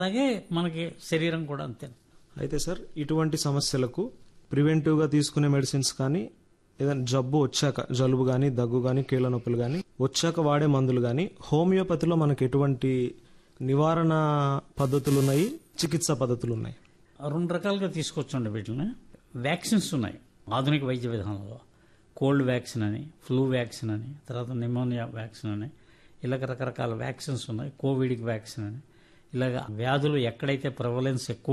అలాగే మనకి శరీరం కూడా అంతే అయితే సార్ ఇటువంటి సమస్యలకు ప్రివెంటివ్గా తీసుకునే మెడిసిన్స్ కానీ ఏదైనా జబ్బు వచ్చాక జలుబు కానీ దగ్గు కానీ కీళ్ళ నొప్పులు కానీ వచ్చాక వాడే మందులు కానీ హోమియోపతిలో మనకి ఎటువంటి నివారణ పద్ధతులు ఉన్నాయి చికిత్సా పద్ధతులు ఉన్నాయి రెండు రకాలుగా తీసుకొచ్చండి వీటిని వ్యాక్సిన్స్ ఉన్నాయి ఆధునిక వైద్య విధానంలో కోల్డ్ వ్యాక్సిన్ అని ఫ్లూ వ్యాక్సిన్ అని తర్వాత నిమోనియా వ్యాక్సిన్ అని ఇలాగ రకరకాల వ్యాక్సిన్స్ ఉన్నాయి కోవిడ్కి వ్యాక్సిన్ అని ఇలాగ వ్యాధులు ఎక్కడైతే ప్రివలెన్స్ ఎక్కువ